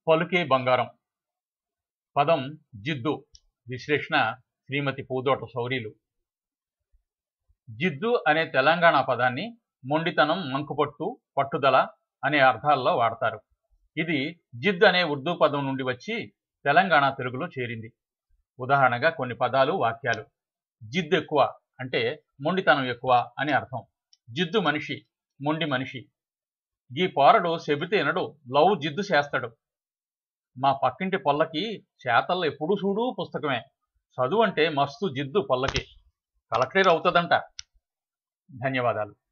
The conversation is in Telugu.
పలుకే బంగారం పదం జిద్దు విశ్లేషణ శ్రీమతి పూదోట సౌరీలు జిద్దు అనే తెలంగాణ పదాన్ని మొండితనం మంకుపట్టు పట్టుదల అనే అర్థాల్లో వాడతారు ఇది జిద్ అనే ఉర్దూ పదం నుండి వచ్చి తెలంగాణ తెలుగులో చేరింది ఉదాహరణగా కొన్ని పదాలు వాక్యాలు జిద్ ఎక్కువ అంటే మొండితనం ఎక్కువ అని అర్థం జిద్దు మనిషి మొండి మనిషి ఈ పోరడు చెబితేనడు లవ్ జిద్దు చేస్తాడు మా పక్కింటి పొల్లకి చేతల్లో ఎప్పుడు చూడు పుస్తకమే చదువు అంటే మస్తు జిద్దు పొల్లకి కలెక్టర్ అవుతుందంట ధన్యవాదాలు